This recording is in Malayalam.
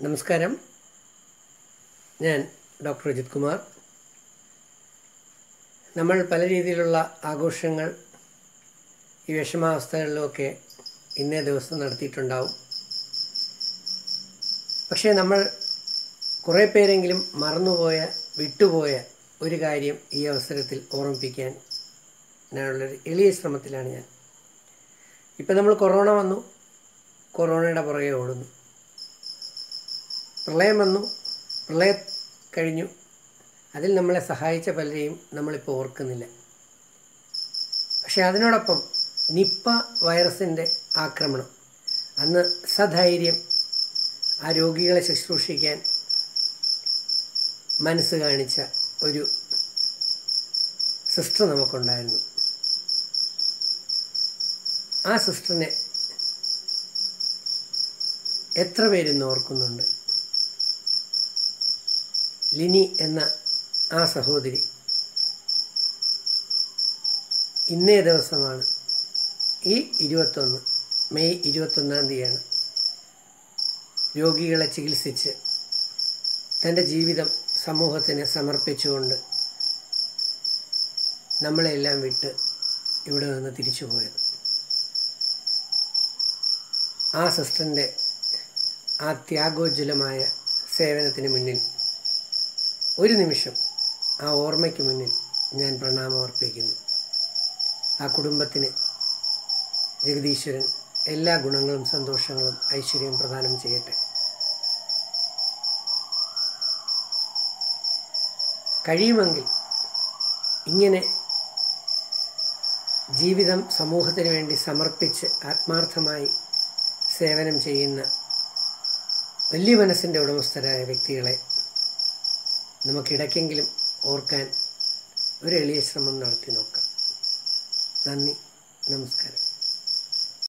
നമസ്കാരം ഞാൻ ഡോക്ടർ അജിത് കുമാർ നമ്മൾ പല രീതിയിലുള്ള ആഘോഷങ്ങൾ ഈ വിഷമാവസ്ഥകളിലുമൊക്കെ ഇന്നേ ദിവസം നടത്തിയിട്ടുണ്ടാവും പക്ഷേ നമ്മൾ കുറേ പേരെങ്കിലും മറന്നുപോയ വിട്ടുപോയ ഒരു കാര്യം ഈ അവസരത്തിൽ ഓർമ്മിപ്പിക്കാൻ ഞാനുള്ളൊരു എളിയ ശ്രമത്തിലാണ് ഞാൻ ഇപ്പം നമ്മൾ കൊറോണ വന്നു കൊറോണയുടെ പുറകെ ഓടുന്നു പ്രളയം വന്നു പ്രളയം കഴിഞ്ഞു അതിൽ നമ്മളെ സഹായിച്ച പലരെയും നമ്മളിപ്പോൾ ഓർക്കുന്നില്ല പക്ഷെ അതിനോടൊപ്പം നിപ്പ വൈറസിൻ്റെ ആക്രമണം അന്ന് സധൈര്യം ആ രോഗികളെ ശുശ്രൂഷിക്കാൻ മനസ്സ് കാണിച്ച ഒരു സിസ്റ്റർ നമുക്കുണ്ടായിരുന്നു ആ സിസ്റ്ററിനെ എത്ര പേരിന്ന് ഓർക്കുന്നുണ്ട് ലിനി എന്ന ആ സഹോദരി ഇന്നേ ദിവസമാണ് ഈ ഇരുപത്തൊന്ന് മെയ് ഇരുപത്തൊന്നാം തീയതിയാണ് രോഗികളെ ചികിത്സിച്ച് തൻ്റെ ജീവിതം സമൂഹത്തിന് സമർപ്പിച്ചുകൊണ്ട് നമ്മളെല്ലാം വിട്ട് ഇവിടെ നിന്ന് തിരിച്ചു പോയത് ആ സിസ്റ്ററിൻ്റെ ആ ത്യാഗോജ്വലമായ സേവനത്തിന് മുന്നിൽ ഒരു നിമിഷം ആ ഓർമ്മയ്ക്ക് മുന്നിൽ ഞാൻ പ്രണാമം അർപ്പിക്കുന്നു ആ കുടുംബത്തിന് ജഗദീശ്വരൻ എല്ലാ ഗുണങ്ങളും സന്തോഷങ്ങളും ഐശ്വര്യവും പ്രദാനം ചെയ്യട്ടെ കഴിയുമെങ്കിൽ ഇങ്ങനെ ജീവിതം സമൂഹത്തിന് വേണ്ടി സമർപ്പിച്ച് ആത്മാർത്ഥമായി സേവനം ചെയ്യുന്ന വലിയ മനസ്സിൻ്റെ ഉടമസ്ഥരായ വ്യക്തികളെ നമുക്കിടയ്ക്കെങ്കിലും ഓർക്കാൻ ഒരു എളിയ ശ്രമം നടത്തി നോക്കാം നന്ദി നമസ്കാരം